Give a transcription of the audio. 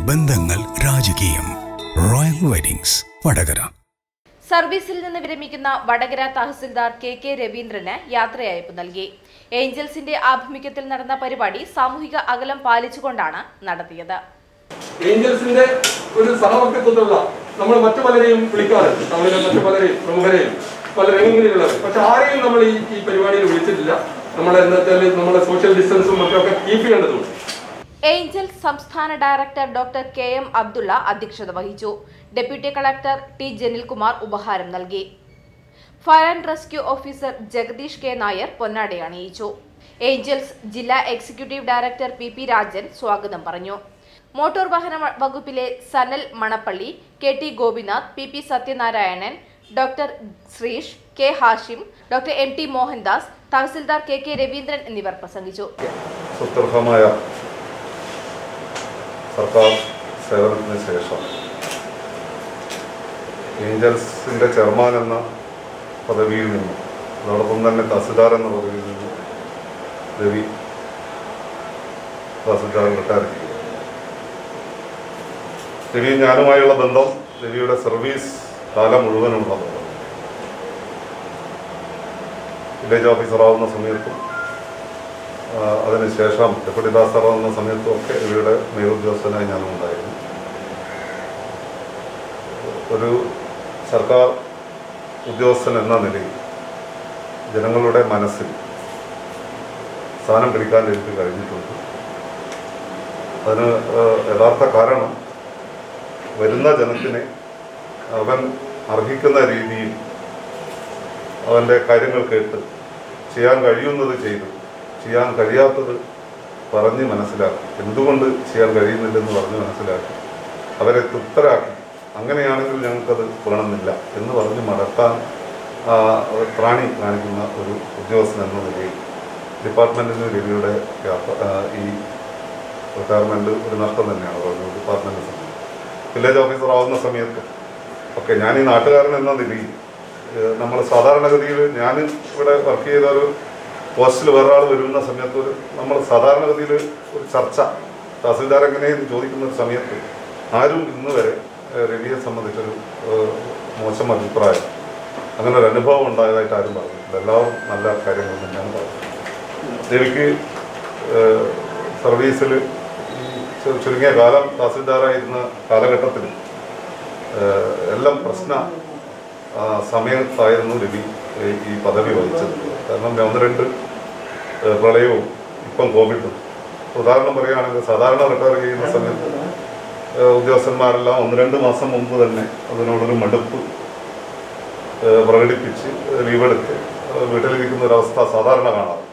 ബന്ധങ്ങൾ രാജകീയം royal weddings Vadakara സർവീസിൽ നിന്ന് വിരമിക്കുന്ന വടകര തഹസിൽദാർ കെ കെ രവീന്ദ്രന് യാത്രയയപ്പ് നൽകി ഏഞ്ചൽസിന്റെ ആഭിമുഖ്യത്തിൽ നടന്ന പരിപാടി സാമൂഹിക അകലം പാലിച്ചുകൊണ്ടാണ് നടത്തിയത് ഏഞ്ചൽസിന്റെ ഒരു സഹവർത്തിത്വത്തിലുള്ള നമ്മൾ മറ്റു പലരെയും വിളിക്കാറുണ്ട് നമ്മളിലെ മറ്റു പലരെയും പ്രമുഖരെയും പല രംഗങ്ങളിലുള്ളവർ പക്ഷെ ആരെയും നമ്മൾ ഈ ഈ പരിപാടിയിൽ വിളിച്ചിട്ടില്ല നമ്മളെ ഇന്നത്തെ നമ്മളെ സോഷ്യൽ ഡിസ്റ്റൻസും മറ്റൊക്കെ കീപ്പ് ചെയ്യേണ്ടതുണ്ട് ഏഞ്ചൽ സംസ്ഥാന director doctor K M Abdulla അധ്യക്ഷത വഹിച്ചു ഡെപ്യൂട്ടി കളക്ടർ ടി ജനിൽകുമാർ ഉപഹാരം നൽകി fire and rescue officer Jagadish K Nair പൊന്നാട അണിയിച്ചു ഏഞ്ചൽസ് ജില്ലാ executive director P P Rajan സ്വാഗതം പറഞ്ഞു മോട്ടോർ വാഹന വ- വകുപ്പിലെ Sanal Manappally K T Gopinath P P Sathyanarayanan doctor Sreesh K Hashim doctor M T Mohandas tahsildar K K Raveendran എന്നിവർ പ്രസംഗിച്ചു സുദൃഢമായ സർക്കാർ സേവനത്തിന് ശേഷം ഏഞ്ചൽസിൻ്റെ ചെയർമാൻ എന്ന പദവിയിൽ നിന്നും അതോടൊപ്പം തന്നെ തഹസിൽദാർ എന്ന പദവിയിൽ നിന്നും രവി തഹസിൽദാർ റിട്ടയർ ചെയ്തു രവി ഞാനുമായുള്ള ബന്ധം രവിയുടെ സർവീസ് കാലം മുഴുവനുള്ള ബന്ധം വില്ലേജ് ഓഫീസറാവുന്ന സമയത്തും ആ, അതിനുശേഷം ഡെപ്യൂട്ടി ദാസറാവുന്ന സമയത്തും ഒക്കെ ഇവരുടെ മേലുദ്യോഗസ്ഥനായി ഞാനും ഉണ്ടായിരുന്നു ഒരു സർക്കാർ ഉദ്യോഗസ്ഥൻ എന്ന നിലയിൽ ജനങ്ങളുടെ മനസ്സിൽ സ്ഥാനം പിടിക്കാൻ എനിക്ക് കഴിഞ്ഞിട്ടുണ്ട് അതിന് ആ, യഥാർത്ഥ കാരണം വരുന്ന ജനത്തിനെ അവൻ അർഹിക്കുന്ന രീതിയിൽ അവൻ്റെ കാര്യങ്ങൾ കേട്ട് ചെയ്യാൻ കഴിയുന്നത് ചെയ്തു ചെയ്യാൻ കഴിയാത്തത് പറഞ്ഞ് മനസ്സിലാക്കി എന്തുകൊണ്ട് ചെയ്യാൻ കഴിയുന്നില്ലെന്ന് പറഞ്ഞ് മനസ്സിലാക്കി അവരെ തൃപ്തരാക്കി അങ്ങനെയാണെങ്കിൽ ഞങ്ങൾക്കത് വേണമെന്നില്ല എന്ന് പറഞ്ഞ് മടക്കാൻ ആ, പ്രാണി കാണിക്കുന്ന ഒരു ഉദ്യോഗസ്ഥൻ എന്ന നിലയിൽ ഡിപ്പാർട്ട്മെൻറ്റിന് രവിയുടെ യാത്ര ആ, ഈ റിട്ടയർമെൻറ്റ് ഒരു നഷ്ടം തന്നെയാണ് പറഞ്ഞത് ഡിപ്പാർട്ട്മെൻറ്റ് സംബന്ധിച്ച് വില്ലേജ് ഓഫീസർ ആവുന്ന സമയത്ത് ഓക്കെ ഞാൻ ഈ നാട്ടുകാരൻ എന്ന നിലയിൽ നമ്മൾ സാധാരണഗതിയിൽ ഞാൻ ഇവിടെ വർക്ക് ചെയ്ത ഒരു പോസ്റ്റിൽ വേറൊരാൾ വരുന്ന സമയത്ത് ഒരു നമ്മൾ സാധാരണഗതിയിൽ ഒരു ചർച്ച തഹസിൽദാർ എങ്ങനെയെന്ന് ചോദിക്കുന്ന ഒരു സമയത്ത് ആരും ഇന്ന് വരെ ഏഹ്, രവിയെ സംബന്ധിച്ചൊരു ഏഹ്, മോശം അഭിപ്രായം അങ്ങനെ ഒരു അനുഭവം ഉണ്ടായതായിട്ട് ആരും പറഞ്ഞിട്ടില്ല എല്ലാവരും നല്ല കാര്യങ്ങൾ തന്നെയാണ് പറഞ്ഞത് രവിക്ക് ഏഹ്, സർവീസിൽ ഈ ചു- ചുരുങ്ങിയ കാലം തഹസിൽദാറായിരുന്ന കാലഘട്ടത്തിൽ ഏഹ്, എല്ലാം പ്രശ്ന ആ, സമയത്തായിരുന്നു രവി ഈ- ഈ പദവി വഹിച്ചത് കാരണം ഒന്ന് രണ്ട് ഏഹ്, പ്രളയവും ഇപ്പം കോവിഡും ഉദാഹരണം പറയുകയാണെങ്കിൽ സാധാരണ റിട്ടയർ ചെയ്യുന്ന സമയത്ത് ഏഹ്, ഉദ്യോഗസ്ഥന്മാരെല്ലാം ഒന്ന് രണ്ട് മാസം മുമ്പ് തന്നെ അതിനോടൊരു മടുപ്പ് ഏഹ്, പ്രകടിപ്പിച്ച് ലീവെടുത്ത് ഏഹ്, വീട്ടിലിരിക്കുന്ന ഒരവസ്ഥ സാധാരണ കാണാറ്